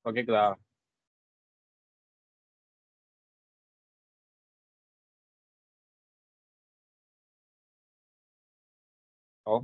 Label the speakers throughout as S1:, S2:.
S1: இப்போ கேக்குதா ஹலோ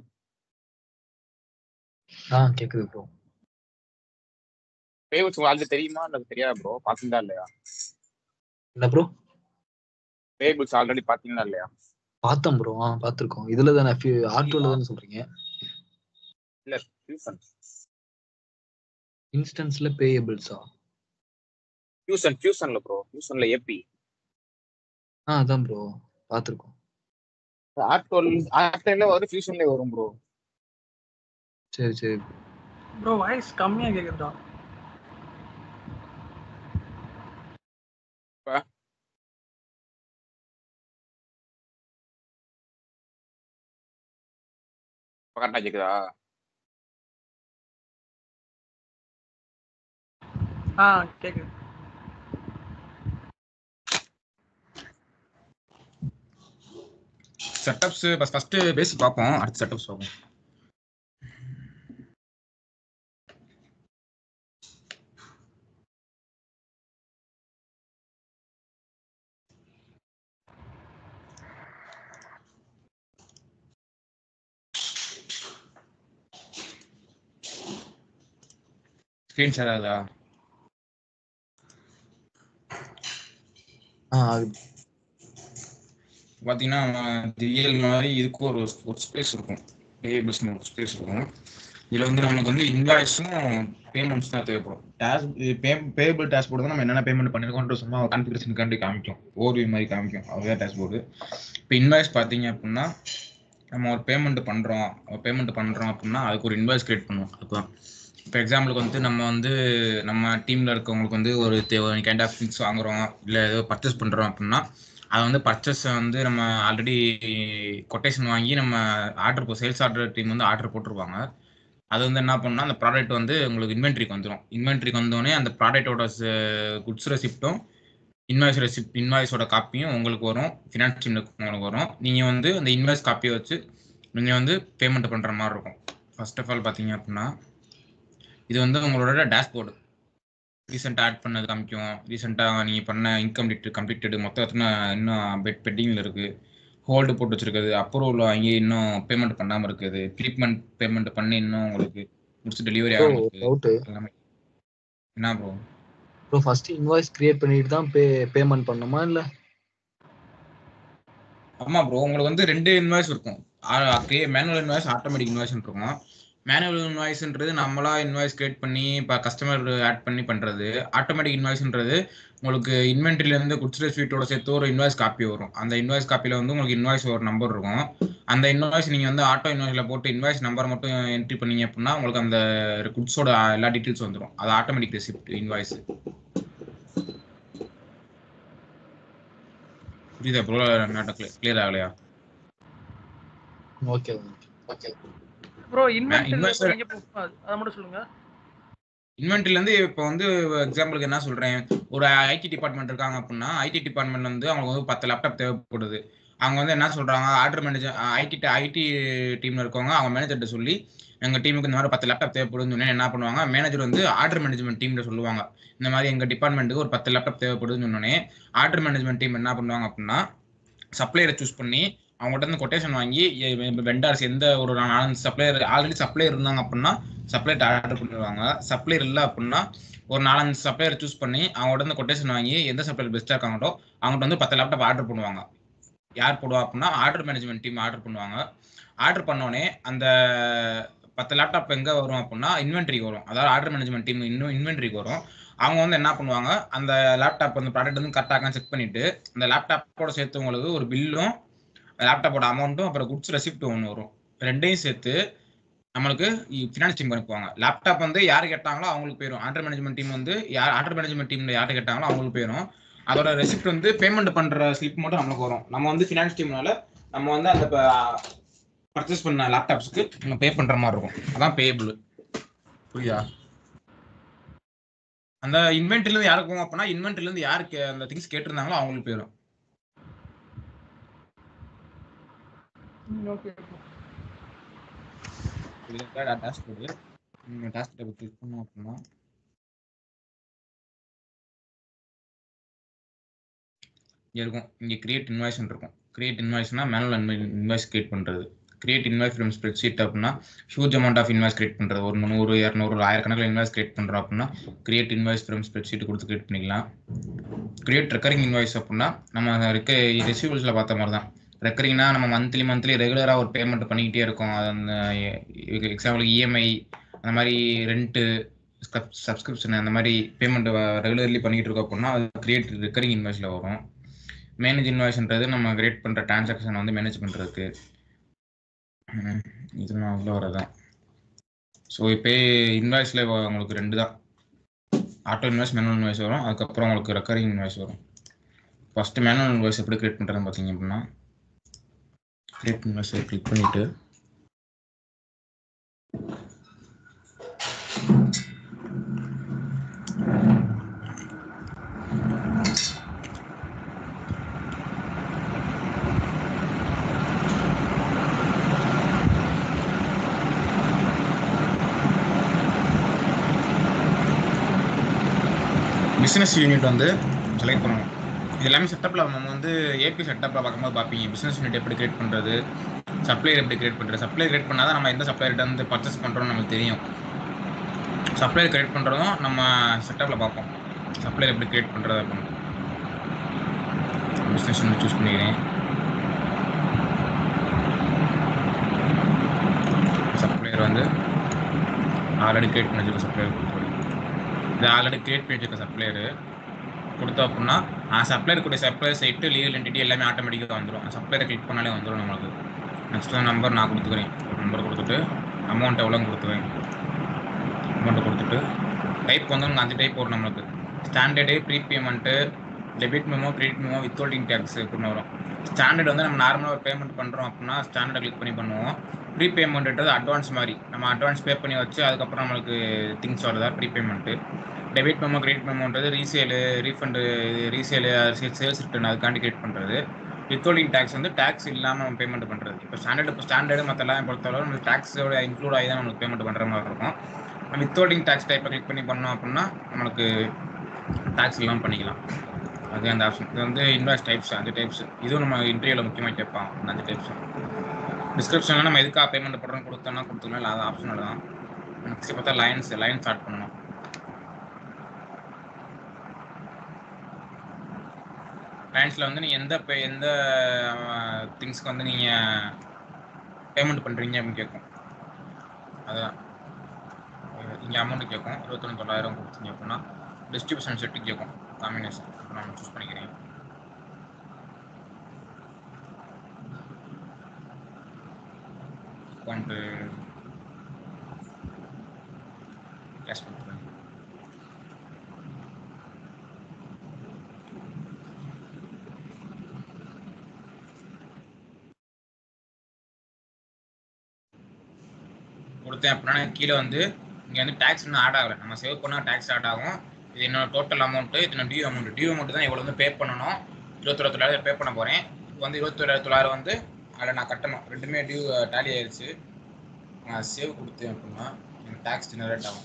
S2: ஆ கேக்குது ப்ரோ
S1: பேவல்ஸ் உங்களுக்கு ஆல்ரெடி தெரியுமா இல்லை தெரியாதா ப்ரோ பார்த்தீங்களா இல்லையா
S2: என்ன ப்ரோ
S1: பேபிள்ஸ் ஆல்ரெடி பார்த்தீங்களா இல்லையா
S2: பார்த்தோம் ப்ரோ ஆ பார்த்துருக்கோம் இதுல தானே ஆர்டோல தானே சொல்றீங்க
S1: இல்ல ஃபியூசன்
S2: இன்ஸ்டன்ஸ்ல பேயபிள்ஸா
S1: ஃபியூசன் ஃபியூசன்ல ப்ரோ ஃபியூசன்ல ஏபி
S2: ஆ அதான் ப்ரோ பார்த்துருக்கோம்
S1: ஆர்டோல் ஆர்டோல வரும் ஃபியூசன்ல வரும் ப்ரோ
S2: சரி சரி
S3: ப்ரோ வாய்ஸ் கம்மியா கேக்குதுடா
S1: கரெக்டா கேக்குதா
S3: ஆ கேக்குது
S4: செட்டப்ஸ் ஃபர்ஸ்ட் பேசிக் பார்ப்போம் அடுத்த செட்டப்ஸ் பார்ப்போம் ஸ்க்ரீன் ஷேர் ஆகுதா
S2: ஆ அது
S4: பார்த்தீங்கன்னா ரியல் மாதிரி இதுக்கு ஒரு ஒரு ஸ்பேஸ் இருக்கும் பேபிள்ஸ்னு ஒரு ஸ்பேஸ் இருக்கும் இதில் வந்து நமக்கு வந்து இன்வாய்ஸும் பேமெண்ட்ஸ் தான் தேவைப்படும் டேஷ் பே பேபிள் டேஷ்போர்டு தான் நம்ம என்னென்ன பேமெண்ட் பண்ணிருக்கோன்ற சும்மா கான்ஃபிகரேஷன் காண்டி காமிக்கும் ஓர்வி மாதிரி காமிக்கும் அதுதான் டேஷ்போர்டு இப்போ இன்வாய்ஸ் பார்த்தீங்க அப்படின்னா நம்ம ஒரு பேமெண்ட் பண்ணுறோம் பேமெண்ட் பண்ணுறோம் அப்படின்னா அதுக்கு ஒரு இன்வாய்ஸ் கிரியேட் பண்ணுவோம் அதுதான் இப்போ எக்ஸாம்பிளுக்கு வந்து நம்ம வந்து நம்ம டீமில் இருக்கவங்களுக்கு வந்து ஒரு கைண்ட் ஆஃப் திங்ஸ் வாங்குறோம் இல்லை ஏதோ பர்ச்சேஸ் பண்ணுறோம் அப்படின்னா அதை வந்து பர்ச்சேஸை வந்து நம்ம ஆல்ரெடி கொட்டேஷன் வாங்கி நம்ம ஆர்டர் இப்போ சேல்ஸ் ஆர்டர் டீம் வந்து ஆர்டர் போட்டிருப்பாங்க அது வந்து என்ன பண்ணால் அந்த ப்ராடக்ட் வந்து உங்களுக்கு இன்வென்ட்ரிக்கு வந்துடும் இன்வென்ட்ரிக்கு வந்தோடனே அந்த ப்ராடக்ட்டோட குட்ஸ் ரெசிப்ட்டும் இன்வாய்ஸ் ரெசிப்ட் இன்வாய்ஸோட காப்பியும் உங்களுக்கு வரும் ஃபினான்ஸ் டீமுக்கு உங்களுக்கு வரும் நீங்கள் வந்து அந்த இன்வாய்ஸ் காப்பியை வச்சு நீங்கள் வந்து பேமெண்ட் பண்ணுற மாதிரி இருக்கும் ஃபர்ஸ்ட் ஆஃப் ஆல் பார்த்தீங்க அப்படின்னா இது வந்து உங்களோட டேஷ்போர்டு ரீசெண்டாக ஆட் பண்ணது காமிக்கும் ரீசெண்டாக நீங்கள் பண்ண இன்கம்ப்ளீட் கம்ப்ளீட்டடு மொத்தம் எத்தனை இன்னும் பெட் பெட்டிங்கில் இருக்குது ஹோல்டு போட்டு வச்சிருக்குது அப்ரூவல் வாங்கி இன்னும் பேமெண்ட் பண்ணாமல் இருக்குது ப்ரீப்மெண்ட் பேமெண்ட் பண்ணி இன்னும் உங்களுக்கு முடிச்சு டெலிவரி
S2: ப்ரோ
S4: ஆகாம இருக்கு
S2: டவுட்டு
S4: எல்லாமே என்ன bro
S2: bro first invoice create பண்ணிட்டு தான் பே பேமெண்ட் பண்ணுமா இல்ல
S4: ஆமா ப்ரோ உங்களுக்கு வந்து ரெண்டு இன்வாய்ஸ் இருக்கும் மேனுவல் இன்வாய்ஸ் ஆட்டோமேட்டிக் இன்வாய்ஸ் இருக்கும் மேனுவல் இன்வாய்ஸ்ன்றது நம்மளா இன்வாய்ஸ் கிரியேட் பண்ணி இப்போ கஸ்டமர் ஆட் பண்ணி பண்றது ஆட்டோமேட்டிக் இன்வாய்ஸ்ன்றது உங்களுக்கு இன்வென்ட்ரில இருந்து குட்ஸ் ரெசிப்டோட சேர்த்து ஒரு இன்வாய்ஸ் காப்பி வரும் அந்த இன்வாய்ஸ் காப்பில வந்து உங்களுக்கு இன்வாய்ஸ் ஒரு நம்பர் இருக்கும் அந்த இன்வாய்ஸ் நீங்க வந்து ஆட்டோ இன்வாய்ஸ்ல போட்டு இன்வாய்ஸ் நம்பர் மட்டும் என்ட்ரி பண்ணீங்க அப்படின்னா உங்களுக்கு அந்த குட்ஸோட எல்லா டீட்டெயில்ஸ் வந்துடும் அது ஆட்டோமேட்டிக் ரெசிப்ட் இன்வாய்ஸ் புரியுதா ப்ரோ நாட்டம் கிளியர் ஆகலையா
S2: okay okay
S3: bro inventory
S4: invoice-
S3: எங்க போ- அதை மட்டும் சொல்லுங்க
S4: இன்வென்ட்ரில இருந்து இப்போ வந்து எக்ஸாம்பிளுக்கு என்ன சொல்றேன் ஒரு ஐடி டிபார்ட்மெண்ட் இருக்காங்க அப்படின்னா ஐடி டிபார்ட்மெண்ட் வந்து அவங்களுக்கு வந்து பத்து லேப்டாப் தேவைப்படுது அவங்க வந்து என்ன சொல்றாங்க ஆர்டர் மேனேஜர் ஐடி ஐடி டீம்ல இருக்கவங்க அவங்க மேனேஜர்கிட்ட சொல்லி எங்க டீமுக்கு இந்த மாதிரி பத்து லேப்டாப் தேவைப்படுதுன்னு சொன்னா என்ன பண்ணுவாங்க மேனேஜர் வந்து ஆர்டர் மேனேஜ்மெண்ட் டீம்ல சொல்லுவாங்க இந்த மாதிரி எங்க டிபார்ட்மெண்ட்டுக்கு ஒரு பத்து லேப்டாப் தேவைப்படுதுன்னு சொன்னோடனே ஆர்டர் மேனேஜ்மெண்ட் டீம் என்ன பண்ணுவாங்க அப்படின்னா சப்ளையரை சூஸ் பண்ணி அவங்ககிட்ட இருந்து கொட்டேஷன் வாங்கி வெண்டார்ஸ் எந்த ஒரு நாலஞ்சு சப்ளையர் ஆல்ரெடி சப்ளையர் இருந்தாங்க அப்படின்னா சப்ளையர் ஆர்டர் பண்ணிடுவாங்க சப்ளையர் இல்லை அப்படின்னா ஒரு நாலஞ்சு சப்ளையர் சூஸ் பண்ணி அவங்ககிட்ட இருந்து கொட்டேஷன் வாங்கி எந்த சப்ளையர் பெஸ்ட்டாக இருக்காங்களோ அவங்ககிட்ட வந்து பத்து லேப்டாப் ஆர்டர் பண்ணுவாங்க யார் போடுவா அப்படின்னா ஆர்டர் மேனேஜ்மெண்ட் டீம் ஆர்டர் பண்ணுவாங்க ஆர்டர் பண்ணோடனே அந்த பத்து லேப்டாப் எங்கே வரும் அப்படின்னா இன்வென்ட்ரிக்கு வரும் அதாவது ஆர்டர் மேனேஜ்மெண்ட் டீம் இன்னும் இன்வென்ட்ரிக்கு வரும் அவங்க வந்து என்ன பண்ணுவாங்க அந்த லேப்டாப் அந்த ப்ராடக்ட் வந்து கரெக்டாக செக் பண்ணிட்டு அந்த லேப்டாப்போட சேர்த்து உங்களுக்கு ஒரு பில்லும் லேப்டாப்போட அமௌண்ட்டும் அப்புறம் குட்ஸ் ரெசிப்ட் ஒன்று வரும் ரெண்டையும் சேர்த்து நம்மளுக்கு ஃபினான்ஸ் டீம் அனுப்புவாங்க லேப்டாப் வந்து யார் கேட்டாங்களோ அவங்களுக்கு போயிடும் ஆர்டர் மேனேஜ்மெண்ட் டீம் வந்து யார் ஆர்டர் மேனேஜ்மெண்ட் டீம்ல யார்கிட்ட கேட்டாங்களோ அவங்களுக்கு போயிடும் அதோட ரெசிப்ட் வந்து பேமெண்ட் பண்ற ஸ்லிப் மட்டும் நம்மளுக்கு வரும் நம்ம வந்து ஃபினான்ஸ் டீம்னால நம்ம வந்து அந்த பர்ச்சேஸ் பண்ண லேப்டாப்ஸ்க்கு நம்ம பே பண்ற மாதிரி இருக்கும் அதான் பேபிள் புரியுதா அந்த இன்வென்ட்ரில இருந்து யாருக்கு போகும் அப்படின்னா இன்வென்ட்ரில இருந்து யாருக்கு அந்த திங்ஸ் கேட்டிருந்தாங்களோ அவங்களுக்கு போயிடும்
S3: ஓகே
S4: இதுதான் டேஷ்போர்டு நீங்கள் டேஷ்போர்டை கிளிக் பண்ணோம் அப்படின்னா இங்கே இருக்கும் இங்கே கிரியேட் இன்வாய்ஸ் இருக்கும் கிரியேட் இன்வாய்ஸ்னா மேனுவல் இன்வாய்ஸ் கிரியேட் பண்ணுறது கிரியேட் இன்வாய்ஸ் ஃப்ரம் ஸ்ப்ரெட்ஷீட் அப்படின்னா huge amount of invoice create பண்ணுறது ஒரு நூறு இரநூறு ஒரு ஆயிரக்கணக்கில் இன்வாய்ஸ் கிரியேட் பண்ணுறோம் அப்படின்னா கிரியேட் இன்வாய்ஸ் ஃப்ரம் ஸ்ப்ரெட்ஷீட் கொடுத்து கிரியேட் பண்ணிக்கலாம் கிரியேட் ரெக்கரிங் இன்வாய்ஸ் அப்படின்னா நம்ம இருக்க ரிசீவல்ஸில் பார்த்த மாதிரி தான் ரெக்கரிங்னா நம்ம மந்த்லி மந்த்லி ரெகுலராக ஒரு பேமெண்ட் பண்ணிக்கிட்டே இருக்கோம் அது அந்த எக்ஸாம்பிளுக்கு இஎம்ஐ அந்த மாதிரி ரெண்ட்டு சப்ஸ்கிரிப்ஷன் அந்த மாதிரி பேமெண்ட் ரெகுலர்லி பண்ணிக்கிட்டு இருக்கோம் அப்படின்னா அது கிரியேட் ரெக்கரிங் இன்வாய்ஸில் வரும் மேனேஜ் இன்வாய்ஸ்ன்றது நம்ம கிரியேட் பண்ணுற டிரான்சாக்ஷன் வந்து மேனேஜ் பண்ணுறதுக்கு இதெல்லாம் அவ்வளோ வரதான் ஸோ இப்போ இன்வாய்ஸில் உங்களுக்கு ரெண்டு தான் ஆட்டோ இன்வாய்ஸ் மேனுவல் இன்வாய்ஸ் வரும் அதுக்கப்புறம் உங்களுக்கு ரெக்கரிங் இன்வாய்ஸ் வரும் ஃபஸ்ட்டு மேனுவல் இன்வாய்ஸ் எப்படி கிரியேட் பண்ணுறதுன்னு பார்த்தீங்க அப்படின்னா கிரியேட் இன்வாய்ஸை கிளிக் பண்ணிவிட்டு பிஸ்னஸ் யூனிட் வந்து செலக்ட் பண்ணணும் இது எல்லாமே செட்டப்பில் நம்ம வந்து ஏபி செட்டப்பில் பார்க்கும்போது பார்ப்பீங்க பிஸ்னஸ் யூனிட் எப்படி கிரியேட் பண்ணுறது சப்ளையர் எப்படி கிரியேட் பண்ணுறது சப்ளையர் கிரியேட் பண்ணால் தான் நம்ம எந்த சப்ளையர்கிட்ட வந்து பர்ச்சேஸ் பண்ணுறோம்னு நமக்கு தெரியும் சப்ளையர் கிரியேட் பண்ணுறதும் நம்ம செட்டப்பில் பார்ப்போம் சப்ளையர் எப்படி கிரியேட் பண்ணுறது அப்படின்னு பிஸ்னஸ் யூனிட் சூஸ் பண்ணிக்கிறேன் சப்ளையர் வந்து ஆல்ரெடி கிரியேட் பண்ணி வச்சிருக்க சப்ளையர் கொடுத்துருவேன் இது ஆல்ரெடி கிரியேட் பண்ணி வச்சிருக்க சப்ளையரு கொடுத்தோம் அப்படின்னா சப்ளையர் கூடிய சப்ளையர் சைட்டு லீகல் என்டிட்டி எல்லாமே ஆட்டோமேட்டிக்காக வந்துடும் சப்ளையரை கிளிக் பண்ணாலே வந்துடும் நம்மளுக்கு நெக்ஸ்ட் நம்பர் நான் கொடுத்துக்கிறேன் நம்பர் கொடுத்துட்டு அமௌண்ட் எவ்வளோன்னு கொடுத்துக்கிறேன் அமௌண்ட்டை கொடுத்துட்டு டைப் வந்து உங்களுக்கு அஞ்சு டைப் வரும் நம்மளுக்கு standard prepayment debit memo credit memo withholding tax அப்படின்னு வரும் ஸ்டாண்டர்ட் வந்து நம்ம நார்மலாக ஒரு பேமெண்ட் பண்ணுறோம் அப்படின்னா ஸ்டாண்டர்டை கிளிக் பண்ணி பண்ணுவோம் ப்ரீபேமெண்ட்ன்றது அட்வான்ஸ் மாதிரி நம்ம அட்வான்ஸ் பே பண்ணி வச்சு அதுக்கப்புறம் நம்மளுக்கு திங்ஸ் வருதா ப்ரீபேமெண்ட்டு டெபிட் மெமோ கிரெடிட் மெமோன்றது resale refund resale sales return அதுக்காண்டி கிரியேட் பண்ணுறது வித்ஹோல்டிங் டேக்ஸ் வந்து டேக்ஸ் இல்லாமல் நம்ம பேமெண்ட் பண்ணுறது இப்போ ஸ்டாண்டர்ட் இப்போ ஸ்டாண்டர்டு மற்ற எல்லாம் பொறுத்தளவு நம்ம டேக்ஸோட இன்க்ளூட் ஆகி தான் நம்மளுக்கு பேமெண்ட் பண்ணுற மாதிரி இருக்கும் நம்ம வித்ஹோல்டிங் டேக்ஸ் டைப்பை கிளிக் பண்ணி பண்ணோம் அப்படின்னா நம்மளுக்கு டேக்ஸ் இல்லாமல் பண்ணிக்கலாம் அது அந்த ஆப்ஷன் இது வந்து இன்வாய்ஸ் டைப்ஸ் அஞ்சு டைப்ஸ் இதுவும் நம்ம இன்டர்வியூவில் முக்கியமாக கேட்பான் அந்த அஞ்சு டைப்ஸ் டிஸ்கிரிப்ஷனில் நம்ம எதுக்காக பேமெண்ட் பண்ணுறோம் கொடுத்தோம்னா கொடுத்துக்கலாம் இல்லை அது ஆப்ஷனல் தான் நெக்ஸ்ட் பார்த்தா லைன்ஸ் லைன் ஸ்டார்ட் பண்ணணும் லைன்ஸில் வந்து நீங்கள் எந்த பே எந்த திங்ஸ்க்கு வந்து நீங்கள் பேமெண்ட் பண்ணுறீங்க அப்படின்னு கேட்கும் அதுதான் இங்கே அமௌண்ட் கேட்கும் இருபத்தொன்று தொள்ளாயிரம் கொடுத்தீங்க அப்படின்னா டிஸ்ட்ரிபியூஷன் செட்டு கேட்கும் காம்பினேஷன் நான் சூஸ் பண்ணிக்கிறேன் அக்கௌண்ட்டு கேஷ் கொடுத்துருவேன் கொடுத்தேன் அப்படின்னா கீழே வந்து இங்கே வந்து டேக்ஸ் இன்னும் ஆட் ஆகலை நம்ம சேவ் பண்ணால் டேக்ஸ் ஆட் ஆகும் இது என்னோட டோட்டல் அமௌண்ட்டு இது டியூ அமௌண்ட் டியூ அமௌண்ட் தான் இவ்வளோ வந்து பே பண்ணணும் இருபத்தொரு தொள்ளாயிரம் பே பண்ண போகிறேன் இப்போ வந்து இருபத்தொரு தொள்ளாயிரம் வந்து அதில் நான் கட்டணும் ரெண்டுமே டியூ டேலி ஆயிடுச்சு நான் சேவ் கொடுத்தேன் அப்படின்னா எனக்கு டேக்ஸ் ஜெனரேட் ஆகும்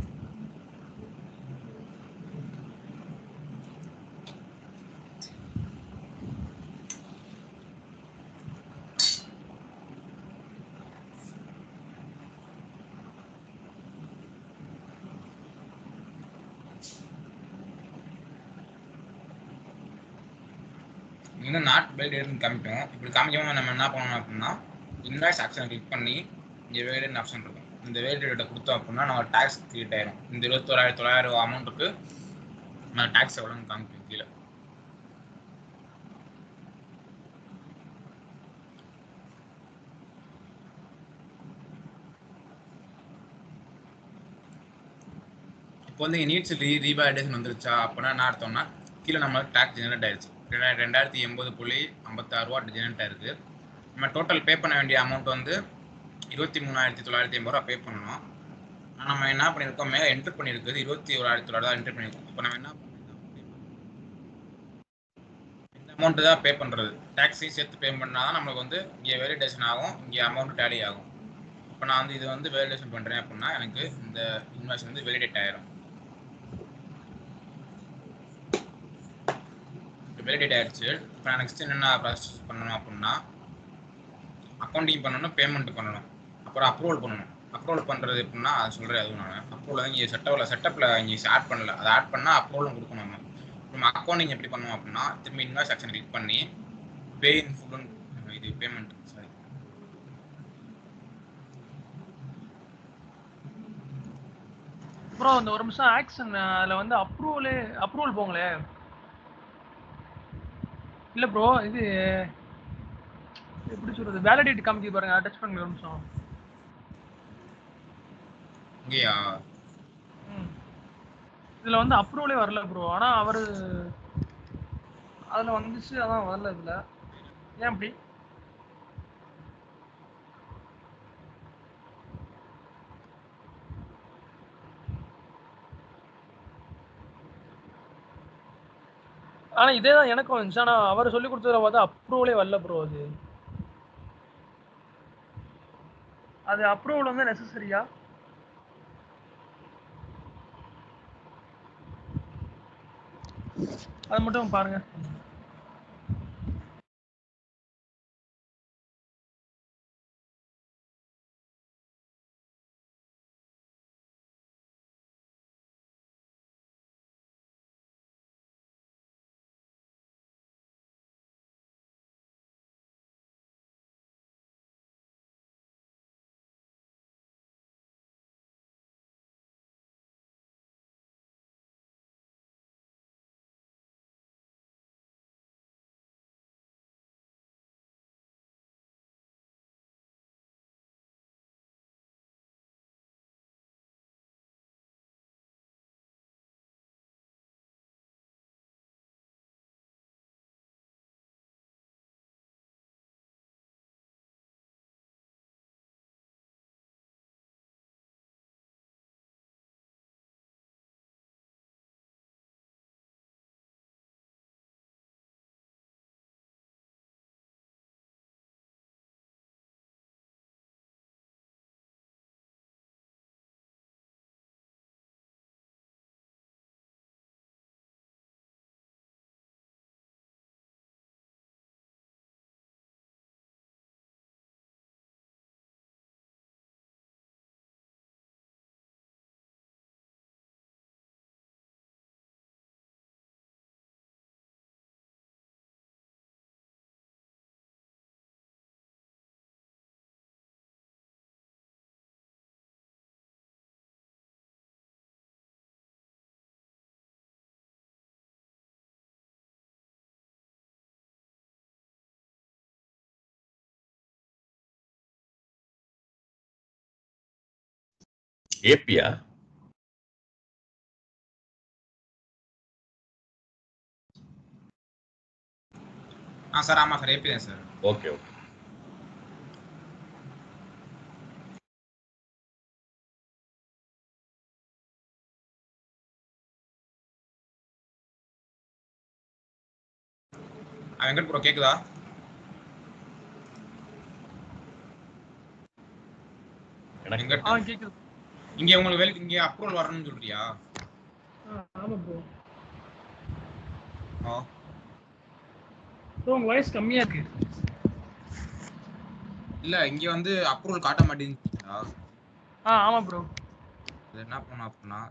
S4: இன்னும் நாட் வேலிடேட்னு காமிக்கும் இப்படி காமிக்காம நம்ம என்ன பண்ணணும் அப்படின்னா இன்வாய்ஸ் ஆப்ஷனை கிளிக் பண்ணி இங்கே வேலிடேட் ஆப்ஷன் இருக்கும் இந்த வேலிடேட்டை கொடுத்தோம் அப்படின்னா நம்ம டேக்ஸ் கிரியேட் ஆயிரும் இந்த இருபத்தோராயிரம் தொள்ளாயிரம் அமௌண்ட்டுக்கு நான் டேக்ஸ் எவ்வளோன்னு காமிக்கும் கீழே இப்போ வந்து நீட்ஸ் ரீ ரீவேலிடேஷன் வந்துருச்சா அப்படின்னா என்ன அர்த்தம்னா கீழே நம்ம டேக்ஸ் ஜெனரேட் ஆயிடுச்சு ரெண்டா- ரெண்டாயிரத்தி எண்பது புள்ளி ஐம்பத்தாறு ரூபா ஜெனரேட் ஆயிருக்கு நம்ம டோட்டல் பே பண்ண வேண்டிய அமௌண்ட் வந்து இருபத்தி மூணாயிரத்தி தொள்ளாயிரத்தி எண்பது ரூபா பே பண்ணணும் ஆனா நம்ம என்ன பண்ணியிருக்கோம் மேலே என்ட்ரு பண்ணியிருக்குது இருபத்தி ஓராயிரத்தி தொள்ளாயிரம் என்ட்ரு பண்ணியிருக்கோம் இப்போ நம்ம என்ன இந்த அமௌண்ட் தான் பே பண்ணுறது டேக்ஸையும் சேர்த்து பே பண்ணால் தான் நம்மளுக்கு வந்து இங்கே வேலிடேஷன் ஆகும் இங்கே அமௌண்ட் டேலி ஆகும் இப்போ நான் வந்து இது வந்து வேலிடேஷன் பண்ணுறேன் அப்படின்னா எனக்கு இந்த இன்வாய்ஸ் வந்து வேலிடேட் ஆயிரும் வேலிடேட் ஆயிடுச்சு இப்போ நான் நெக்ஸ்ட் என்னென்ன ப்ராசஸ் பண்ணணும் அப்படின்னா அக்கௌண்டிங் பண்ணணும் பேமெண்ட் பண்ணணும் அப்புறம் அப்ரூவல் பண்ணணும் அப்ரூவல் பண்ணுறது எப்படின்னா அதை சொல்கிறேன் அதுவும் நான் அப்ரூவல் இங்கே செட்டப்பில் செட்டப்பில் இங்கே ஆட் பண்ணல அதை ஆட் பண்ணால் அப்ரூவலும் கொடுக்கணும் நம்ம நம்ம அக்கௌண்டிங் எப்படி பண்ணுவோம் அப்படின்னா திரும்பி இன்வாய்ஸ் செக்ஷன் கிளிக் பண்ணி பே இன் ஃபுல் இது பேமெண்ட் சாரி
S3: ப்ரோ இந்த ஒரு நிமிஷம் ஆக்ஷன் அதுல வந்து அப்ரூவல் அப்ரூவல் போங்களே இல்ல ப்ரோ இது எப்படி சொல்றது வேலிடேட் காமிக்க பாருங்க டச் பண்ணுங்க ஒரு நிமிஷம்
S4: இங்கேயா
S3: ம். இதுல வந்து அப்ரூவலே வரல ப்ரோ ஆனா அவரு அதுல வந்துச்சு அதான் வரல இதுல ஏன் அப்படி ஆனா இதே தான் எனக்கும் வந்துச்சு ஆனா அவர் சொல்லி கொடுத்ததுல பார்த்தா அப்ரூவலே வரல ப்ரோ அது அது அப்ரூவல் வந்து நெசசரியா அது மட்டும் பாருங்க
S5: ஏபியா
S4: ஆ சார் ஆமாம் சார் ஏபி தான் சார்
S5: ஓகே ஓகே
S4: ஆ, வெங்கட் ப்ரோ கேக்குதா
S5: எனக்கு
S4: வெங்கட்
S3: ஆ கேக்குது
S4: இங்க உங்களுக்கு வேலை இங்க அப்ரூவல் வரணும்னு சொல்றியா
S3: ஆ, ஆமா ப்ரோ
S4: ஆ
S3: ப்ரோ உங்க வாய்ஸ் கம்மியா இருக்கு
S4: இல்ல இங்க வந்து அப்ரூவல் காட்ட மாட்டேங்குதா
S3: ஆ ஆமா ப்ரோ
S4: அது என்ன பண்ணணும் அப்படின்னா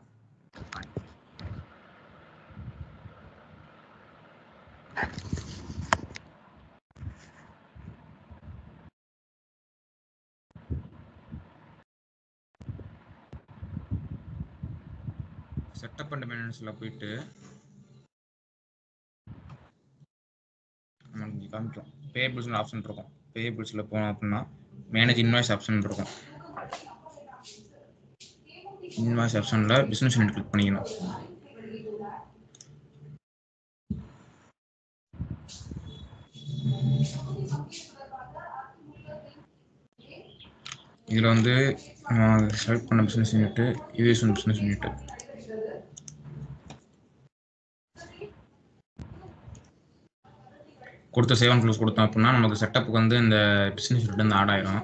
S4: செட்டப் அண்ட் மெயின்டெனன்ஸ்ல போயிட்டு நமக்கு இங்க காமிக்கும் பேபிள்ஸ் ஆப்ஷன் இருக்கும் பேபிள்ஸ்ல போனோம் அப்படின்னா மேனேஜ் இன்வாய்ஸ் ஆப்ஷன் இருக்கும் இன்வாய்ஸ் ஆப்ஷன்ல பிசினஸ் யூனிட் கிளிக் பண்ணிக்கணும் இதுல வந்து செலக்ட் பண்ண business unit US business unit கொடுத்த சேவன் க்ளோஸ் கொடுத்தோம் அப்படின்னா நமக்கு செட்டப்புக்கு வந்து இந்த பிசினஸ் யூனிட் வந்து ஆட் ஆயிரும்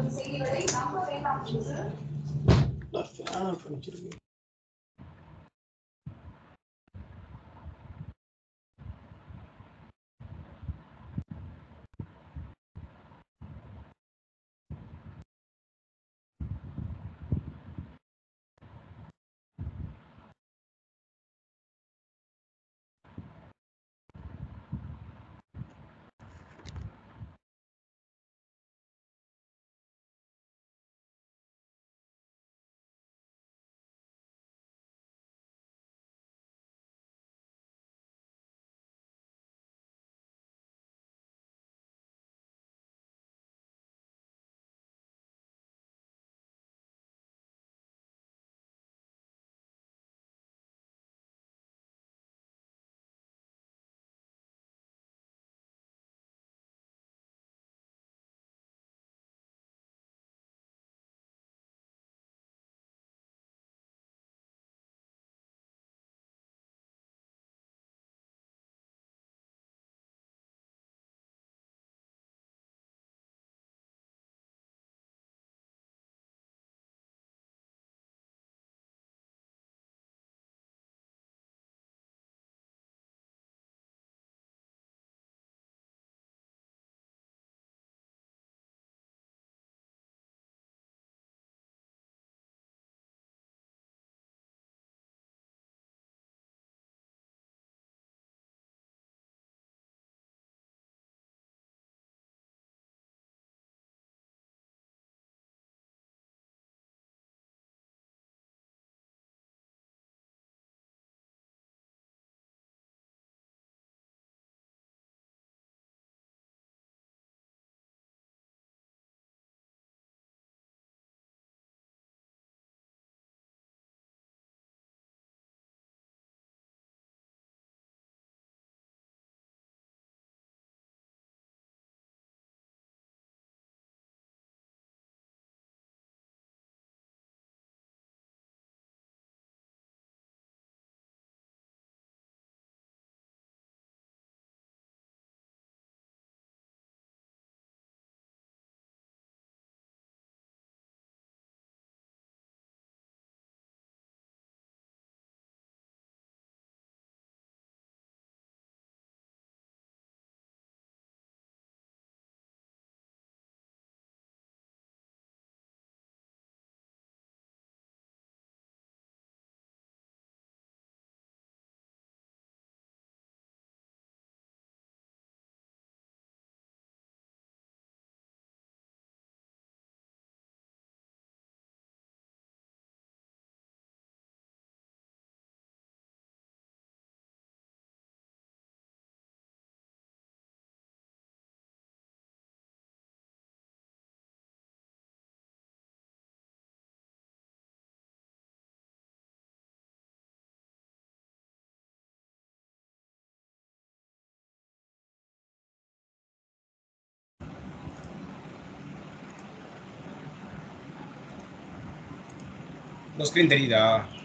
S4: உங்க ஸ்கிரீன் தெரியுதா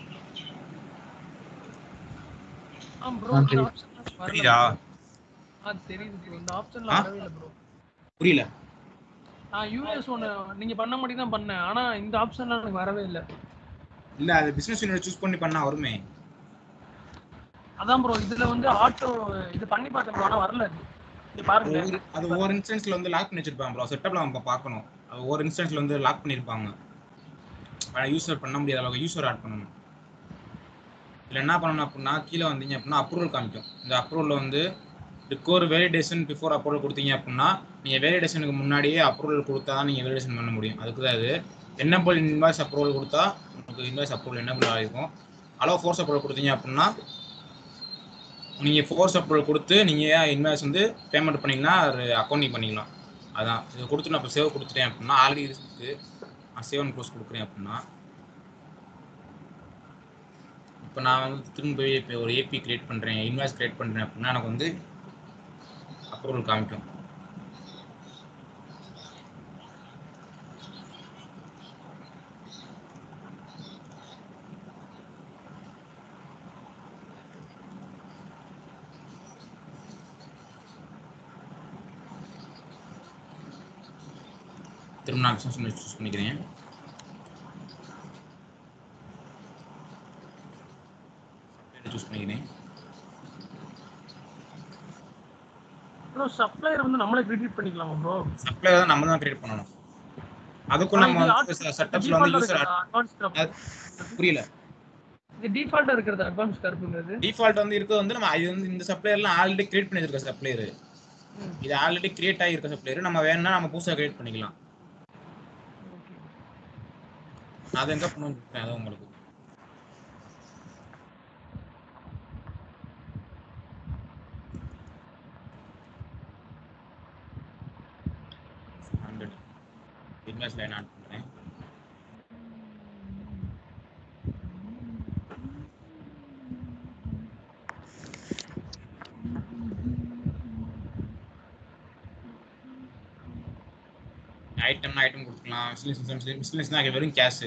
S3: ஆ ப்ரோ
S2: ஆ,
S3: இந்த
S2: தெரியுது.
S3: ஆப்ஷன்லாம் வரல
S4: புரியுதா
S3: bro. ஆ தெரியுது ப்ரோ இந்த ஆப்ஷன்ல
S4: ஆ?
S3: வரவே இல்லை ப்ரோ
S4: புரியல
S3: நான் யூஎஸ் ஒன்று நீங்க பண்ண மாட்டி தான் பண்ணேன் ஆனா இந்த ஆப்ஷன்லாம் எனக்கு வரவே இல்லை
S4: இல்ல அது பிசினஸ் யூனிட் சூஸ் பண்ணி பண்ணா வருமே
S3: அதான் ப்ரோ இதுல வந்து ஆட்டோ இது பண்ணி பார்த்தேன் bro ஆனா வரல அது இது பாருங்க
S4: ஒவ்வொரு- அது ஒவ்வொரு இன்ஸ்டன்ஸ்ல வந்து லாக் பண்ணி வச்சிருப்பாங்க ப்ரோ செட்டப்ல நம்ம பார்க்கணும் அது ஒவ்வொரு இன்ஸ்டன்ஸ்ல வந்து லாக் பண்ணிருப்பாங்க யூசர் பண்ண முடியாத அளவுக்கு யூசர் ஆட் பண்ணணும் இதுல என்ன பண்ணணும் அப்படின்னா கீழே வந்தீங்க அப்படின்னா அப்ரூவல் காமிக்கும் இந்த அப்ரூவல் வந்து ரிக்கோர் வேலிடேஷன் பிஃபோர் அப்ரூவல் கொடுத்தீங்க அப்படின்னா நீங்க வேலிடேஷனுக்கு முன்னாடியே அப்ரூவல் கொடுத்தா தான் நீங்க வேலிடேஷன் பண்ண முடியும் அதுக்கு தான் இது என்னபிள் இன்வாய்ஸ் அப்ரூவல் கொடுத்தா உங்களுக்கு இன்வாய்ஸ் அப்ரூவல் என்னபிள் ஆகிருக்கும் அளவு ஃபோர்ஸ் அப்ரூவல் கொடுத்தீங்க அப்படின்னா நீங்க ஃபோர்ஸ் அப்ரூவல் கொடுத்து நீங்க இன்வாய்ஸ் வந்து பேமெண்ட் பண்ணீங்கன்னா ஒரு அக்கௌண்டிங் பண்ணிக்கலாம் அதான் இது கொடுத்து நான் இப்போ சேவ் கொடுத்துட்டேன் அப்படின்னா ஆல்ரெடி இருக்கு நான் சேவ் அண்ட் க்ளோஸ் கொடுக்குறேன் அப்படின்னா இப்போ நான் வந்து திரும்ப இப்போ ஒரு ஏபி கிரியேட் பண்ணுறேன் இன்வாய்ஸ் கிரியேட் பண்ணுறேன் அப்படின்னா எனக்கு வந்து அப்ரூவல் காமிக்கும் திரும்ப நான் சூஸ் பண்ணிக்கிறேன் சூஸ் பண்ணிக்கிறேன்
S3: ப்ரோ சப்ளையர் வந்து நம்மளே கிரெடிட் பண்ணிக்கலாமா ப்ரோ
S4: சப்ளை தான் நம்ம தான் கிரியேட் பண்ணணும் அதுக்கும் நம்ம வந்து செட்டப்ஸ்ல வந்து யூசர்
S3: அட்வான்ஸ்
S4: புரியல
S3: இது டிஃபால்ட்டா இருக்கிறது அட்வான்ஸ் கருப்புங்கிறது
S4: டிஃபால்ட் வந்து இருக்கிறது வந்து நம்ம இது வந்து இந்த சப்ளையர்லாம் ஆல்ரெடி கிரியேட் பண்ணி இருக்க சப்ளையர்
S3: ம்.
S4: இது ஆல்ரெடி கிரியேட் ஆகிருக்க சப்ளையர் நம்ம வேணும்னா நம்ம புதுசாக கிரியேட் பண்ணிக்கலாம் அது எங்க பண்ணணும் அது உங்களுக்கு ஹண்ட்ரட் இன்வெஸ்ட் லைன் ஆட் பண்ணுறேன் ஐட்டம்னா ஐட்டம் கொடுக்கலாம் மிஸ்லின்ஸ் மிஸ்லின்ஸ்னா வெறும் கேஷ்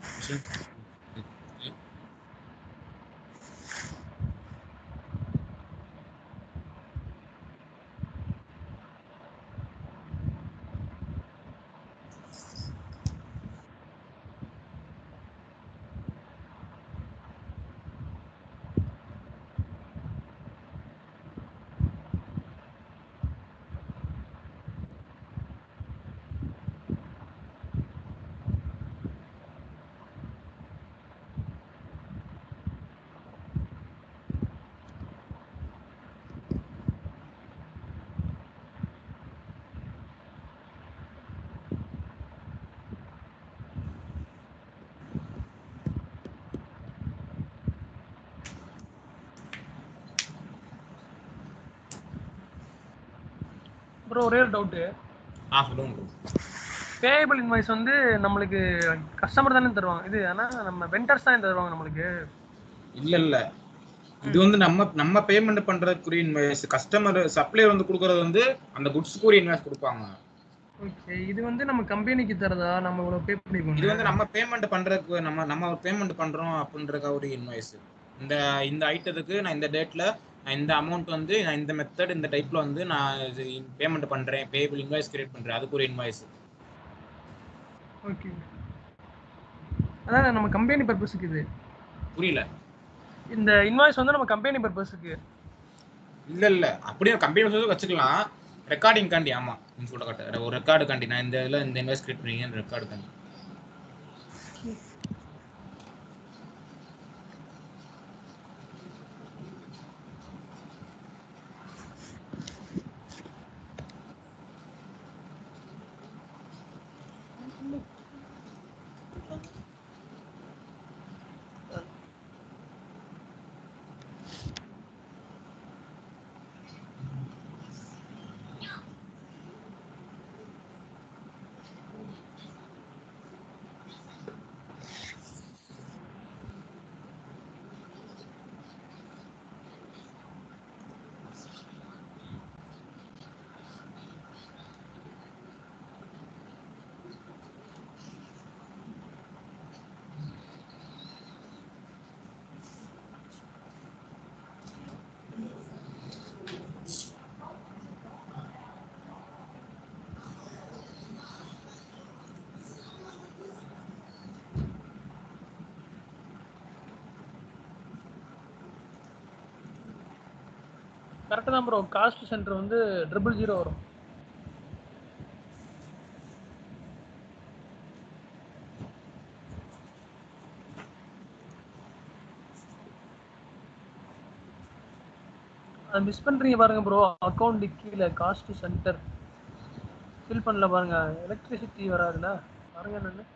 S3: ப்ரோ ஒரே ஒரு டவுட்டு
S4: ஆ சொல்லுங்க bro.
S3: பேயபிள் இன்வாய்ஸ் வந்து நம்மளுக்கு கஸ்டமர் தானே தருவாங்க இது ஆனா நம்ம வெண்டர்ஸ் தான் தருவாங்க நம்மளுக்கு
S4: இல்ல இல்ல இது வந்து நம்ம நம்ம பேமெண்ட் பண்றதுக்குரிய இன்வாய்ஸ் கஸ்டமர் சப்ளையர் வந்து கொடுக்கறது வந்து அந்த குட்ஸ்க்குரிய இன்வாய்ஸ் கொடுப்பாங்க
S3: ஓகே இது வந்து நம்ம கம்பெனிக்கு தரதா நம்ம இவ்வளவு பே
S4: இது
S3: பண்ணிருக்கோம்
S4: வந்து நம்ம பேமெண்ட் பண்றதுக்கு நம்ம நம்ம பேமெண்ட் பண்றோம் அப்படின்றக்க ஒரு இன்வாய்ஸ் இந்த இந்த ஐட்டத்துக்கு நான் இந்த டேட்ல நான் இந்த அமௌண்ட் வந்து நான் இந்த மெத்தட் இந்த டைப்ல வந்து நான் பேமெண்ட் பண்றேன் பேபிள் இன்வாய்ஸ் கிரியேட் பண்றேன் அதுக்கு ஒரு இன்வாய்ஸ்
S3: ஓகே அதான் நம்ம கம்பெனி பர்பஸ்க்கு இது
S4: புரியல
S3: இந்த இன்வாய்ஸ் வந்து நம்ம கம்பெனி பர்பஸ்க்கு
S4: இல்ல இல்ல அப்படியே கம்பெனி சொல்லி வச்சுக்கலாம் ரெக்கார்டிங் காண்டி ஆமா நீங்க சொல்ற கரெக்ட் ஒரு ரெக்கார்டு காண்டி நான் இந்த இதுல இந்த இன்வாய்ஸ் கிரியேட் பண்ணீங்க ரெக்கார்டு காண்டி
S3: கரெக்டாக தான் ப்ரோ காஸ்ட் சென்டர் வந்து ட்ரிபிள் ஜீரோ வரும் அது மிஸ் பண்றீங்க பாருங்க ப்ரோ அக்கௌண்ட் கீழே காஸ்ட் சென்டர் ஃபில் பண்ணல பாருங்க எலக்ட்ரிசிட்டி வராதுல்ல பாருங்க என்னன்னு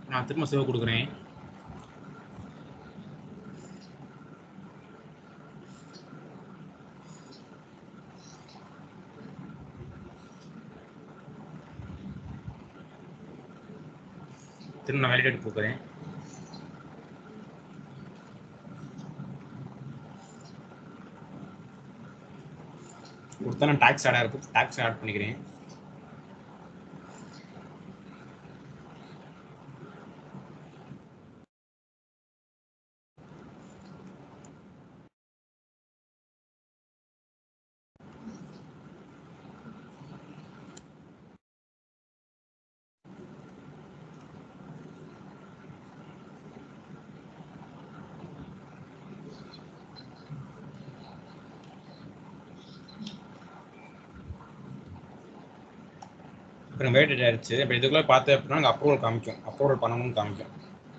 S4: நான் திரும்ப சேவ் கொடுக்குறேன் திரும்ப நான் வேலிடேட் கொடுக்குறேன் கொடுத்தா நான் டாக்ஸ் ஆடாக இருக்கு டாக்ஸ் ஆட் பண்ணிக்கிறேன் இப்போ வேலிடேட் ஆயிடுச்சு இப்போ இதுக்குள்ள பார்த்து அப்படின்னா எனக்கு அப்ரூவல் காமிக்கும் அப்ரூவல் பண்ணணும்னு காமிக்கும்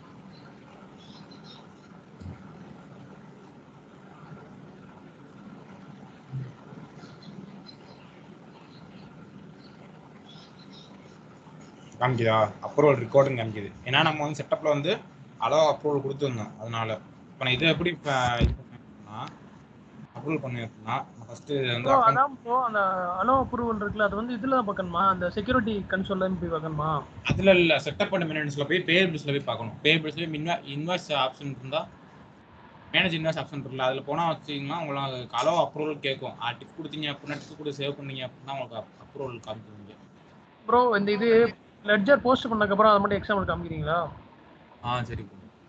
S4: காமிக்குதா அப்ரூவல் ரெக்கார்டுன்னு காமிக்குது ஏன்னா நம்ம வந்து செட்டப்ல வந்து அலோ அப்ரூவல் கொடுத்துருந்தோம் அதனால இப்போ நான் இதை எப்படி இப்போ இது பண்ணேன்னா அப்ரூவல் பண்ணி அப்படின்னா ஃபர்ஸ்ட் வந்து
S3: ப்ரோ
S4: account-
S3: அதான் ப்ரோ அந்த அலோ அப்ரூவல் இருக்குல்ல அது வந்து இதுல தான் பார்க்கணுமா அந்த செக்யூரிட்டி கன்சோல்ல போய் பார்க்கணுமா
S4: அதுல இல்ல செட்டப் பண்ண மினிட்ஸ்ல போய் பேபிள்ஸ்ல போய் பார்க்கணும் பேபிள்ஸ்ல இன்வா இன்வாய்ஸ் ஆப்ஷன் இருந்தா மேனேஜ் இன்வாய்ஸ் ஆப்ஷன் இருக்குல்ல அதுல போனா வச்சீங்கன்னா உங்களுக்கு அலோ அப்ரூவல் கேட்கும் டிப் கொடுத்தீங்க அப்படின்னா டிப் கூட சேவ் பண்ணீங்க அப்படின்னா உங்களுக்கு அப்ரூவல் காமிக்குவீங்க
S3: ப்ரோ இந்த இது லெட்ஜர் போஸ்ட் பண்ணதுக்கு அப்புறம் அதை மட்டும் எக்ஸாம்பிள் காமிக்கிறீங்களா
S4: ஆ சரி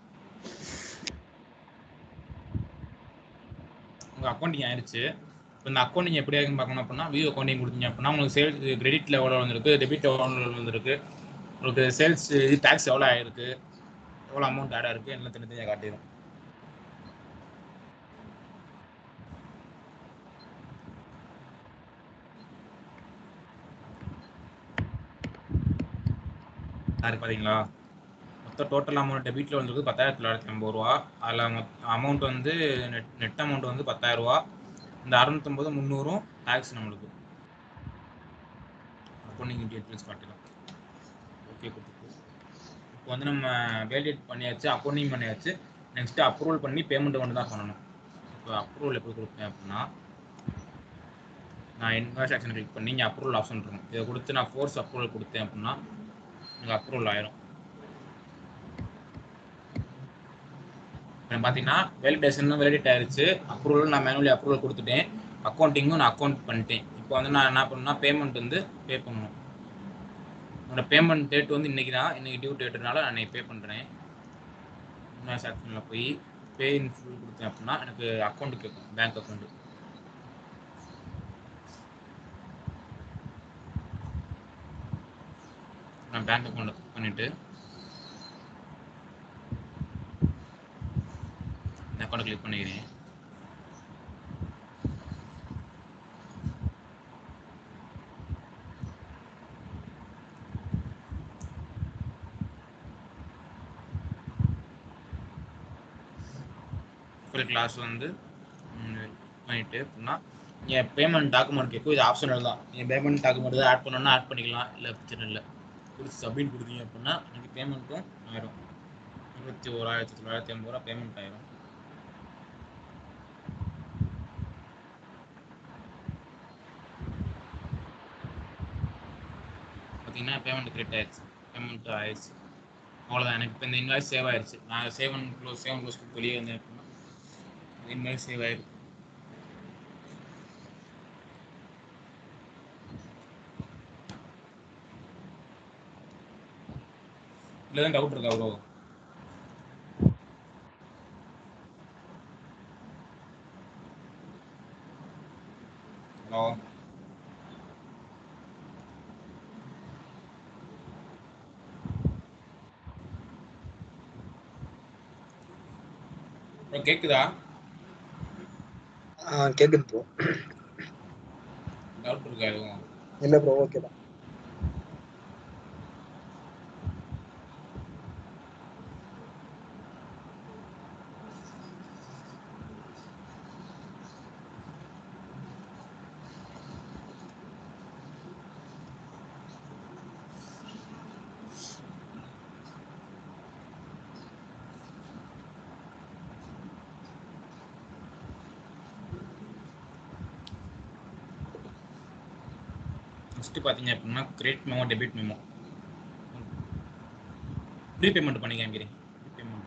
S4: உங்க அக்கௌண்டிங் ஆயிருச்சு இப்போ இந்த அக்கௌண்டிங் எப்படி ஆகுன்னு பார்க்கணும் அப்படின்னா வியூ அக்கௌண்டிங் கொடுத்தீங்க அப்படின்னா உங்களுக்கு சேல்ஸ் கிரெடிட்ல எவ்வளோ வந்திருக்கு டெபிட் எவ்வளோ வந்திருக்கு உங்களுக்கு சேல்ஸ் இது டேக்ஸ் எவ்வளோ ஆயிருக்கு எவ்வளோ அமௌண்ட் ஆட் ஆயிருக்கு எல்லாம் தனித்தனியாக காட்டிடும் யாரு பாத்தீங்களா மொத்த டோட்டல் அமௌண்ட் டெபிட்ல வந்திருக்கு பத்தாயிரத்தி தொள்ளாயிரத்தி ஐம்பது ரூபா அதில் அமௌண்ட் வந்து நெட் நெட் அமௌண்ட் வந்து பத்தாயிரம் ரூபா இந்த அறுநூத்தொம்பது முந்நூறும் டேக்ஸ் நம்மளுக்கு அக்கௌண்டிங் டீட்டெயில்ஸ் காட்டிடும் ஓகே கொடுத்துருக்கு இப்போ வந்து நம்ம வேலிடேட் பண்ணியாச்சு அக்கௌண்டிங் பண்ணியாச்சு நெக்ஸ்ட் அப்ரூவல் பண்ணி பேமெண்ட் கொண்டு தான் பண்ணணும் இப்போ அப்ரூவல் எப்படி கொடுப்பேன் அப்படின்னா நான் இன்வாய்ஸ் ஆக்ஷன் கிளிக் பண்ணி இங்கே அப்ரூவல் ஆப்ஷன் இருக்கும் இதை கொடுத்து நான் ஃபோர்ஸ் அப்ரூவல் கொடுத்தேன் அப்படின்னா எனக்கு அப்ரூவல் ஆயிரும் இப்போ பார்த்தீங்கன்னா வேலிடேஷனும் வேலிடேட் ஆயிருச்சு அப்ரூவல் நான் மேனுவலி அப்ரூவல் கொடுத்துட்டேன் அக்கௌண்டிங்கும் நான் அக்கௌண்ட் பண்ணிட்டேன் இப்போ வந்து நான் என்ன பண்ணணும்னா பேமெண்ட் வந்து பே பண்ணணும் என்னோட பேமெண்ட் டேட் வந்து இன்னைக்கு தான் இன்னைக்கு டியூ டேட்டுனால நான் இன்னைக்கு பே பண்ணுறேன் இன்வாய்ஸ் ஆக்ஷனில் போய் பே இன் ஃபுல் கொடுத்தேன் அப்படின்னா எனக்கு அக்கௌண்ட் கேட்கும் பேங்க் அக்கௌண்ட் நான் பேங்க் அக்கௌண்ட் பண்ணிட்டு இந்த அக்கௌண்ட் கிளிக் பண்ணிக்கிறேன் ஃபுல் கிளாஸ் வந்து ம், பண்ணிட்டு அப்படின்னா என் பேமெண்ட் டாக்குமெண்ட் கேட்கும் இது ஆப்ஷனல் தான் என் பேமெண்ட் டாக்குமெண்ட் தான் ஆட் பண்ணணும்னா ஆட் பண்ணிக்கலாம் இல்லை பிரச்சனை இல்லை கொடுத்து சப்மிட் கொடுத்தீங்க அப்படின்னா எனக்கு பேமெண்ட்டும் ஆயிரும் இருபத்தி ஓராயிரத்தி தொள்ளாயிரத்தி ஐம்பது ரூபா பேமெண்ட் ஆயிரும் பார்த்தீங்கன்னா பேமெண்ட் கிரெடிட் ஆயிடுச்சு பேமெண்ட் ஆயிடுச்சு அவ்வளோதான் எனக்கு இப்போ இந்த இன்வாய்ஸ் சேவ் ஆயிடுச்சு நான் save and close save and close வெளியே வந்தேன் அப்படின்னா இன்வாய்ஸ் சேவ் ஆயிருக்கு இல்லை தான் டவுட் இருக்கா ப்ரோ ஹலோ ப்ரோ கேக்குதா
S6: ஆ கேக்குது ப்ரோ
S4: டவுட் இருக்கா எதுவும்
S6: இல்ல ப்ரோ ஓகே தான்
S4: ஃபர்ஸ்ட் பாத்தீங்க அப்படின்னா credit memo debit memo prepayment பண்ணி காமிக்கிறேன் ப்ரீபேமெண்ட்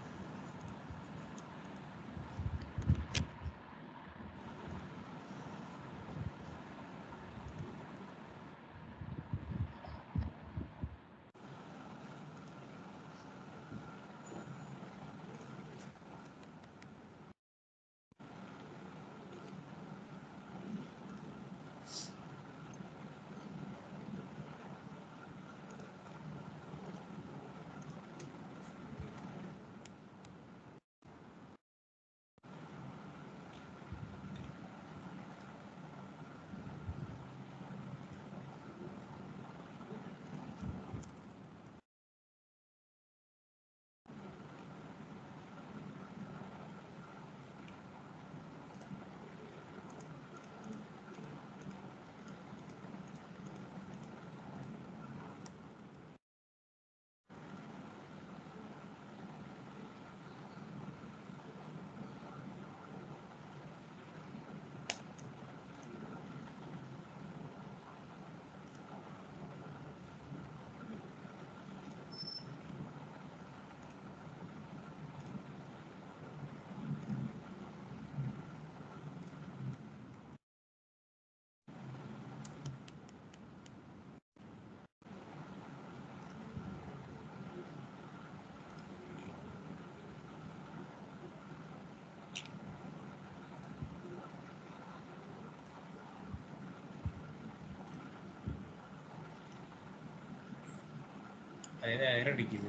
S4: அது எதாவது error அடிக்குது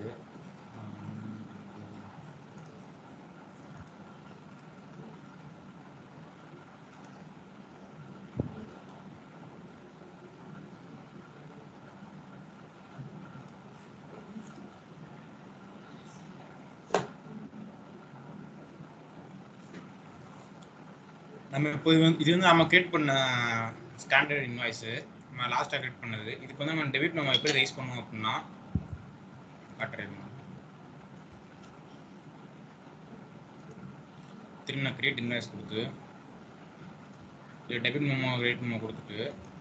S4: நம்ம இப்போ இது வந்து- இது வந்து நம்ம கிரியேட் பண்ண ஸ்டாண்டர்ட் இன்வாய்ஸு நம்ம லாஸ்ட்டாக கிரியேட் பண்ணது இதுக்கு வந்து நம்ம டெபிட் நம்ம எப்படி ரைஸ் பண்ணுவோம் அப்படின்னா காட்டுறேன் திரும்ப நான் கிரியேட் இன்வாய்ஸ் கொடுத்து இது டெபிட் மெமோ கிரியேட் மெமோ கொடுத்துட்டு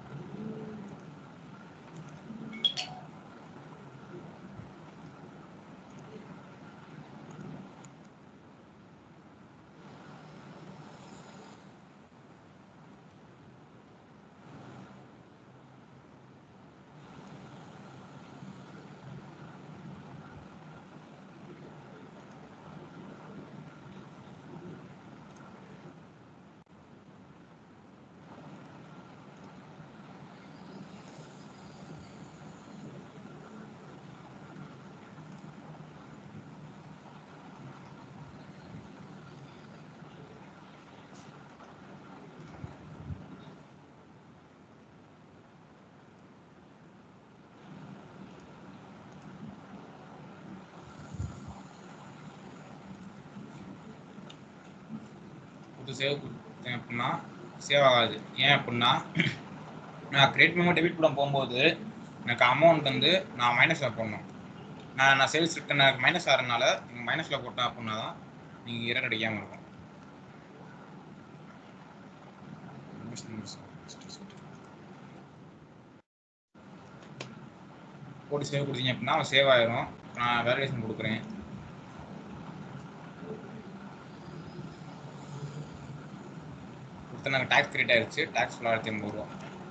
S4: கொடுத்து சேவ் கொடுத்தேன் அப்படின்னா சேவ் ஆகாது ஏன் அப்படின்னா நான் கிரெடிட் மெமோ டெபிட் பண்ண போகும்போது எனக்கு அமௌண்ட் வந்து நான் மைனஸில் போடணும் நான் நான் சேல்ஸ் ரிட்டன் எனக்கு மைனஸ் ஆகிறதுனால நீங்கள் மைனஸில் போட்டேன் அப்படின்னா தான் நீங்கள் இரர் அடிக்காமல் இருக்கும் போட்டு சேவ் கொடுத்தீங்க அப்படின்னா அவன் சேவ் ஆயிரும் நான் வேலிடேஷன் கொடுக்குறேன் கொடுத்து நாங்கள் டேக்ஸ் கிரியேட் ஆயிருச்சு டேக்ஸ் தொள்ளாயிரத்தி எண்பது ரூபா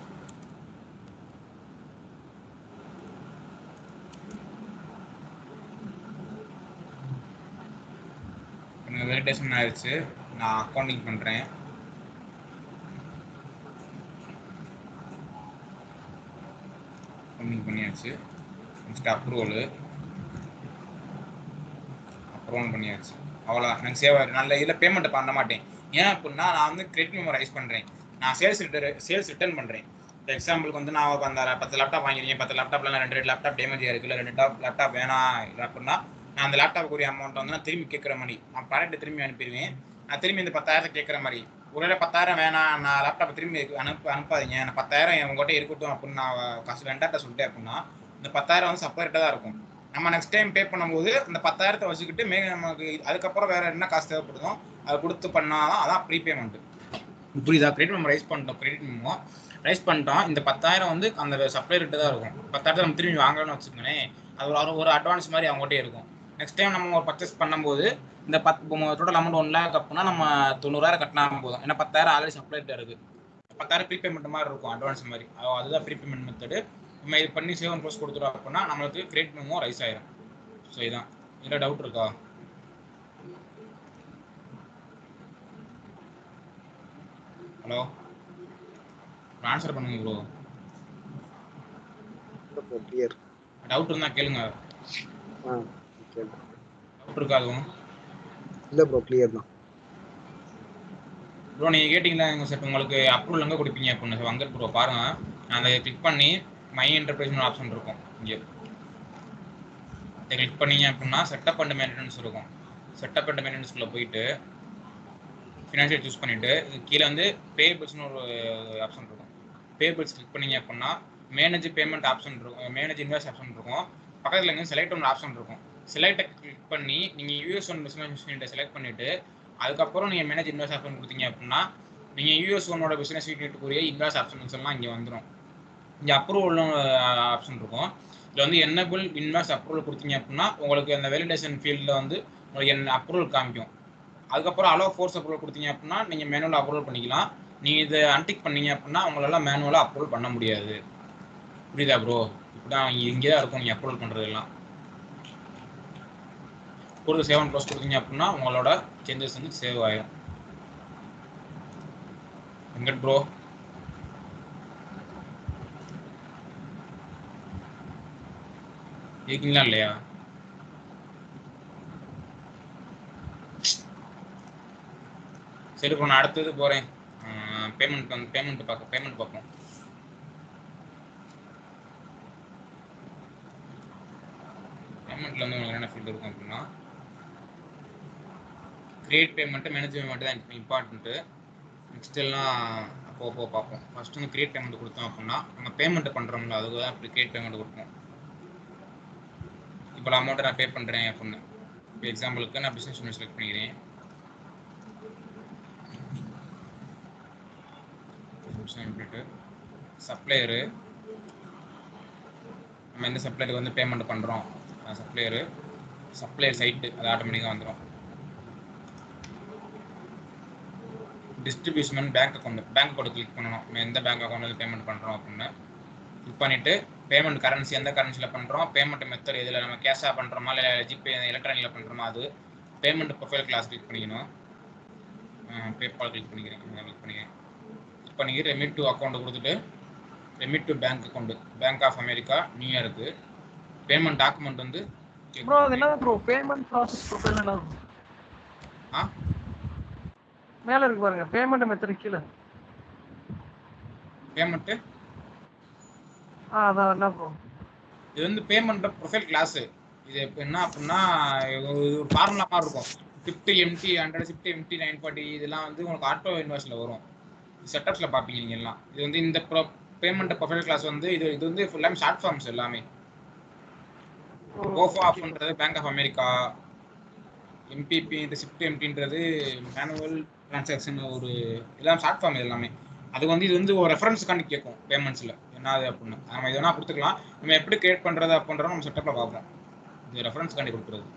S4: எனக்கு வேலிடேஷன் ஆயிருச்சு நான் அக்கௌண்டிங் பண்ணுறேன் அக்கௌண்டிங் பண்ணியாச்சு நெக்ஸ்ட் அப்ரூவலு அப்ரூவல் பண்ணியாச்சு அவ்வளோதான் எனக்கு சேவ் ஆயிடும் நல்ல இதில் பேமெண்ட் பண்ண மாட்டேன் ஏன் அப்படின்னா நான் வந்து கிரெடிட் மெமோ ரைஸ் பண்ணுறேன் நான் சேல்ஸ் ரிட்டர் சேல்ஸ் ரிட்டர்ன் பண்ணுறேன் இப்போ எக்ஸாம்பிளுக்கு வந்து நான் இப்ப அந்த பத்து லேப்டாப் வாங்கிருக்கேன் பத்து லேப்டாப்ல ரெண்டு ரெண்டு லேப்டாப் டேமேஜ் ஆயிருக்கு இல்லை ரெண்டு டாப் லேப்டாப் வேணாம் இல்லை அப்படின்னா நான் அந்த லேப்டாப்புக்குரிய அமௌண்ட் வந்து நான் திரும்பி கேட்குற மாதிரி நான் ப்ராடக்ட் திரும்பி அனுப்பிடுவேன் நான் திரும்பி இந்த பத்தாயிரத்தை கேட்குற மாதிரி ஒருவேளை பத்தாயிரம் வேணாம் நான் லேப்டாப் திரும்பி அனுப்ப அனுப்பாதீங்க நான் பத்தாயிரம் உங்கள்கிட்ட இருக்கட்டும் அப்படின்னு நான் காசு வெண்டாட்ட சொல்லிட்டேன் அப்படின்னா இந்த பத்தாயிரம் வந்து செப்பரேட்டாக தான் இருக்கும் நம்ம நெக்ஸ்ட் டைம் பே பண்ணும்போது அந்த பத்தாயிரத்தை வச்சுக்கிட்டு மே நமக்கு அதுக்கப்புறம் வேற என்ன காசு தேவைப்படுதோ அதை கொடுத்து பண்ணாதான் அதான் ப்ரீபேமெண்ட் புரியுதா கிரெடிட் மெமோ ரைஸ் பண்ணிட்டோம் கிரெடிட் மெமோ ரைஸ் பண்ணிட்டோம் இந்த பத்தாயிரம் வந்து அந்த சப்ளை ரேட்டு தான் இருக்கும் பத்தாயிரத்தை நம்ம திரும்பி வாங்கணும்னு வச்சுக்கோங்களேன் அது ஒரு ஒரு அட்வான்ஸ் மாதிரி அவங்ககிட்டே இருக்கும் நெக்ஸ்ட் டைம் நம்ம ஒரு பர்ச்சேஸ் பண்ணும்போது இந்த பத்து டோட்டல் அமௌண்ட் ஒன் லேக் அப்படின்னா நம்ம தொண்ணூறாயிரம் கட்டினா போதும் ஏன்னா பத்தாயிரம் ஆல்ரெடி சப்ளை ரேட் இருக்கு பத்தாயிரம் ப்ரீபேமெண்ட் மாதிரி இருக்கும் அட்வான்ஸ் மாதிரி அது- அதுதான் ப்ரீபேமெண்ட் மெத்தடு நம்ம இது பண்ணி சேவ் க்ளோஸ் கொடுத்துட்டோம் அப்படின்னா நம்மளுக்கு கிரெடிட் மெமோ ரைஸ் ஆயிரும் ஸோ இதான் இதில் டவுட் இருக்கா ஹலோ ஆன்சர் பண்ணுங்க ப்ரோ
S6: ப்ரோ கிளியர்
S4: டவுட் இருந்தா கேளுங்க
S6: ஆ ஓகே
S4: டவுட் இருக்கா அதுவும்
S6: இல்லை ப்ரோ கிளியர் தான்
S4: ப்ரோ நீங்க கேட்டீங்களா எங்க சார் உங்களுக்கு அப்ரூவல் எங்க கொடுப்பீங்க அப்படின்னு சார் அங்கே ப்ரோ பாருங்க அந்த கிளிக் பண்ணி மை என்டர்பிரைஸ் ஆப்ஷன் இருக்கும் இங்கே இதை கிளிக் பண்ணீங்க அப்படின்னா செட்டப் அண்ட் மெயின்டெனன்ஸ் இருக்கும் செட்டப் அண்ட் மெயின்டெனன்ஸ்குள்ள போயிட்டு ஃபினான்ஷியல் சூஸ் பண்ணிட்டு இது கீழே வந்து பேபிள்ஸ்னு ஒரு ஆப்ஷன் இருக்கும் பேபிள்ஸ் கிளிக் பண்ணீங்க அப்படின்னா மேனேஜ் பேமெண்ட் ஆப்ஷன் இருக்கும் மேனேஜ் இன்வெஸ்ட் ஆப்ஷன் இருக்கும் பக்கத்தில் இங்கே செலக்ட் ஒன்று ஆப்ஷன் இருக்கும் செலக்டை கிளிக் பண்ணி நீங்கள் யூஎஸ் ஒன் பிஸ்னஸ் யூனிட்டை செலக்ட் பண்ணிட்டு அதுக்கப்புறம் நீங்கள் மேனேஜ் இன்வெஸ்ட் ஆப்ஷன் கொடுத்தீங்க அப்படின்னா நீங்கள் யூஎஸ் ஒன்னோட பிஸ்னஸ் யூனிட்டுக்குரிய இன்வெஸ்ட் ஆப்ஷன்ஸ் எல்லாம் இங்கே வந்துடும் இங்கே அப்ரூவல் ஆப்ஷன் இருக்கும் இதில் வந்து என்னபிள் இன்வெஸ்ட் அப்ரூவல் கொடுத்தீங்க அப்படின்னா உங்களுக்கு அந்த வேலிடேஷன் ஃபீல்டில் வந்து உங்களுக்கு என்ன அப்ரூவல் காமிக்கும் அதுக்கப்புறம் அலோ ஃபோர்ஸ் அப்ரூவல் கொடுத்தீங்க அப்படின்னா நீங்கள் மேனுவலாக அப்ரூவல் பண்ணிக்கலாம் நீங்கள் இதை அன்டிக் பண்ணீங்க அப்படின்னா உங்களால மேனுவலாக அப்ரூவல் பண்ண முடியாது புரியுதா ப்ரோ இப்படிதான் இங்கே தான் இருக்கும் நீங்கள் அப்ரூவல் பண்ணுறது எல்லாம் ஒரு செவன் க்ளோஸ் கொடுத்தீங்க அப்படின்னா உங்களோட சேஞ்சஸ் வந்து சேவ் ஆயிடும் வெங்கட் ப்ரோ இருக்கீங்களா இல்லையா சரி இப்போ நான் அடுத்தது போகிறேன் பேமெண்ட் வந்து பேமெண்ட் பார்க்க பேமெண்ட் பார்ப்போம் பேமெண்ட்ல வந்து உங்களுக்கு என்ன ஃபீல்டு இருக்கும் அப்படின்னா கிரியேட் பேமெண்ட் மேனேஜ் பேமெண்ட் தான் இம்பார்ட்டன்ட்டு நெக்ஸ்ட் எல்லாம் அப்போ அப்போ பார்ப்போம் ஃபர்ஸ்ட் வந்து கிரியேட் பேமெண்ட் கொடுத்தோம் அப்படின்னா நம்ம பேமெண்ட் பண்ணுறோம்ல அதுக்கு தான் இப்படி கிரியேட் பேமெண்ட் கொடுப்போம் இப்போ அமௌண்ட்டை நான் பே பண்ணுறேன் அப்படின்னு இப்போ எக்ஸாம்பிளுக்கு நான் பிஸ்னஸ் ஒன்று செலக்ட் பண்ணிக்கிறேன் சப்ளையரு நம்ம எந்த சப்ளையருக்கு வந்து பேமெண்ட் பண்ணுறோம் சப்ளையரு சப்ளையர் சைட்டு அது ஆட்டோமேட்டிக்காக வந்துடும் distribution bank account bank account click பண்ணணும் நம்ம எந்த பேங்க் அக்கௌண்ட்டில் பேமெண்ட் பண்ணுறோம் அப்படின்னு கிளிக் பண்ணிவிட்டு பேமெண்ட் கரன்சி எந்த கரன்சியில் பண்ணுறோம் பேமெண்ட் மெத்தட் இதில் நம்ம கேஷாக பண்ணுறோமா இல்லை ஜிபே எலக்ட்ரானிக்கில் பண்ணுறோமா அது பேமெண்ட் ப்ரொஃபைல் கிளாஸ் கிளிக் பண்ணிக்கணும் பேபால் கிளிக் பண்ணிக்கிறேன் கிளிக் பண்ணிக்கிறேன் கிளிக் பண்ணி ரெமிட் டு அக்கௌண்ட் கொடுத்துட்டு remit to bank account bank of America New York payment document வந்து
S3: ப்ரோ அது என்ன ப்ரோ பேமெண்ட் ப்ராசஸ் ப்ரொஃபைல் என்ன
S4: ஆ
S3: மேல இருக்கு பாருங்க பேமெண்ட் மெத்தட் கீழே
S4: பேமெண்ட்டு
S3: ஆ அதான் என்ன ப்ரோ
S4: இது வந்து பேமெண்ட் ப்ரொஃபைல் கிளாஸ் இது இப்போ என்ன அப்படின்னா இது ஒரு ஃபார்முலா மாதிரி இருக்கும் fifty MT hundred fifty MT nine forty இதெல்லாம் வந்து உங்களுக்கு ஆட்டோ இன்வெஸ்ட்டில் வரும் செட்டப்ஸில் பார்ப்பீங்க நீங்கள் எல்லாம் இது வந்து இந்த ப்ரோ பேமெண்ட் ப்ரொஃபைல் கிளாஸ் வந்து இது இது வந்து ஃபுல்லாமே ஷார்ட் ஃபார்ம்ஸ் எல்லாமே கோஃபா அப்படின்றது பேங்க் ஆஃப் அமெரிக்கா எம்பிபி இந்த ஷிஃப்ட் எம்டின்றது மேனுவல் டிரான்சாக்ஷன் ஒரு எல்லாம் ஷார்ட் ஃபார்ம் எல்லாமே அது வந்து இது வந்து ஒரு ரெஃபரன்ஸுக்காண்டி கேட்கும் பேமெண்ட்ஸில் என்னது அப்படின்னு நம்ம இது வேணா கொடுத்துக்கலாம் நம்ம எப்படி கிரியேட் பண்ணுறது அப்படின்றத நம்ம செட்டப்பில் பார்ப்போம் இது ரெஃபரன்ஸ்க்காண்டி கொடுக்குறது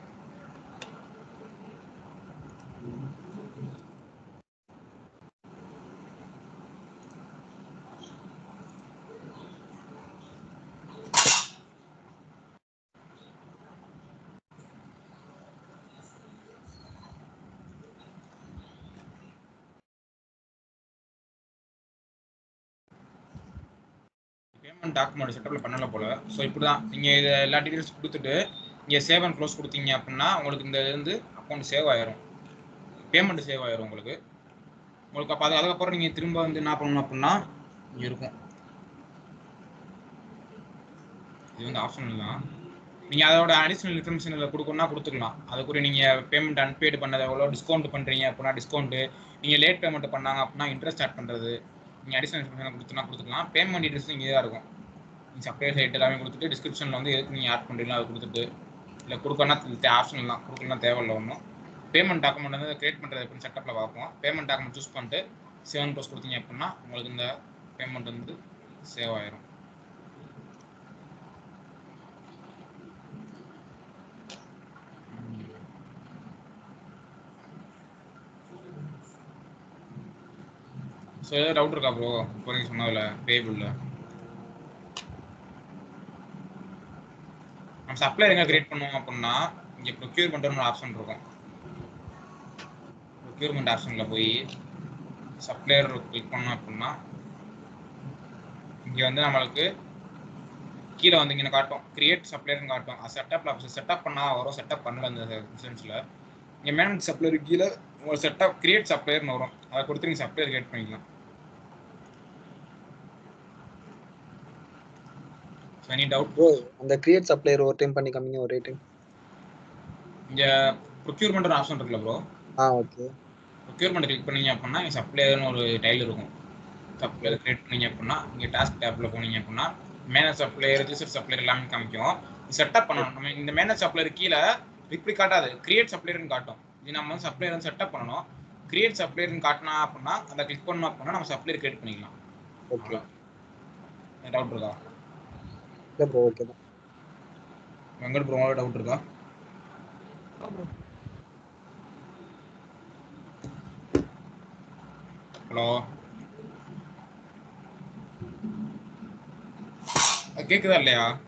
S4: பேமெண்ட் டாக்குமெண்ட் செட்டப்பில் பண்ணல போல ஸோ இப்படி தான் நீங்கள் இதை எல்லா டீட்டெயில்ஸ் கொடுத்துட்டு இங்கே சேவ் அண்ட் க்ளோஸ் கொடுத்தீங்க அப்படின்னா உங்களுக்கு இந்த இது வந்து அக்கௌண்ட் சேவ் ஆயிரும் பேமெண்ட் சேவ் ஆயிரும் உங்களுக்கு உங்களுக்கு அப்போ அது அதுக்கப்புறம் நீங்கள் திரும்ப வந்து என்ன பண்ணணும் அப்படின்னா இங்கே இருக்கும் இது வந்து ஆப்ஷனல் தான் நீங்கள் அதோட அடிஷ்னல் இன்ஃபர்மேஷன் இதில் கொடுக்கணும்னா கொடுத்துக்கலாம் அதுக்குரிய நீங்கள் பேமெண்ட் அன்பேடு பண்ணது எவ்வளோ டிஸ்கவுண்ட் பண்ணுறீங்க அப்படின்னா டிஸ்கவுண்ட்டு நீங்கள் லேட் பேமெண்ட் பண்ணாங்க அப்படின்னா இன்ட்ரெஸ்ட் ஆட் பண்ணுறது நீங்கள் அடிஷனல் இன்ஃபர்மேஷன் கொடுத்துனா கொடுத்துக்கலாம் பேமெண்ட் டீட்டெயில்ஸ் இங்கே தான் இருக்கும் நீங்கள் சப்ளை சைட் எல்லாமே கொடுத்துட்டு டிஸ்கிரிப்ஷனில் வந்து எதுக்கு நீங்கள் ஆட் பண்ணுறீங்களோ அதை கொடுத்துட்டு இல்லை கொடுக்கணும்னா ஆப்ஷன் தான் கொடுக்கலாம் தேவையில்ல ஒன்றும் பேமெண்ட் டாக்குமெண்ட் வந்து கிரியேட் பண்ணுறது எப்படின்னு செட்டப்பில் பார்ப்போம் பேமெண்ட் டாக்குமெண்ட் சூஸ் பண்ணிட்டு செவன் ப்ளஸ் கொடுத்தீங்க அப்படின்னா உங்களுக்கு இந்த பேமெண்ட் வந்து சேவ் ஆயிரும் ஸோ ஏதாவது டவுட் இருக்கா ப்ரோ இப்போ நீங்கள் சொன்னதில்ல பேபிளில் நம்ம சப்ளை எங்க கிரியேட் பண்ணுவோம் அப்படின்னா இங்கே ப்ரொக்யூர்மெண்ட்னு ஒரு ஆப்ஷன் இருக்கும் ப்ரொக்யூர்மெண்ட் ஆப்ஷனில் போய் சப்ளையர் கிளிக் பண்ணோம் அப்படின்னா இங்கே வந்து நம்மளுக்கு கீழே வந்து இங்கே காட்டும் கிரியேட் சப்ளையர்னு காட்டும் அது செட்டப்பில் செட்டப் பண்ணால் வரும் செட்டப் பண்ணல அந்த இன்சூரன்ஸில் இங்கே மேனேஜ் சப்ளையர் கீழே ஒரு செட்டப் கிரியேட் சப்ளையர்னு வரும் அதை கொடுத்து நீங்கள் சப்ளையர் கிரியேட் பண்ணிக்கலாம் ஸோ எனி டவுட்
S6: ப்ரோ அந்த கிரியேட் சப்ளையர் ஒரு டைம் பண்ணி காமிங்க ஒரே டைம்
S4: இங்கே ப்ரொக்யூர்மெண்ட் ஆப்ஷன் இருக்குல்ல ப்ரோ
S6: ஆ ஓகே
S4: ப்ரொக்யூர்மெண்ட் கிளிக் பண்ணீங்க அப்படின்னா இங்கே சப்ளையர்னு ஒரு டைல் இருக்கும் சப்ளையர் கிரியேட் பண்ணீங்க அப்படின்னா இங்கே டாஸ்க் டேப்பில் போனீங்க அப்படின்னா மேனேஜ் சப்ளையர் ரிஜிஸ்டர் சப்ளையர் எல்லாமே காமிக்கும் செட்டப் பண்ணணும் நம்ம இந்த மேனேஜ் சப்ளையர் கீழே இப்படி காட்டாது கிரியேட் சப்ளையர்னு காட்டும் இது நம்ம வந்து சப்ளையர் வந்து செட்டப் பண்ணணும் கிரியேட் சப்ளையர்னு காட்டினா அப்படின்னா அதை கிளிக் பண்ணோம் அப்படின்னா நம்ம சப்ளையர் கிரியேட் பண்ணிக்கலாம்
S6: ஓகே
S4: டவுட் இருக்கா
S6: இல்லை ப்ரோ ஓகே தான்
S4: வெங்கட் ப்ரோ டவுட் இருக்கா ஹலோ கேக்குதா இல்லையா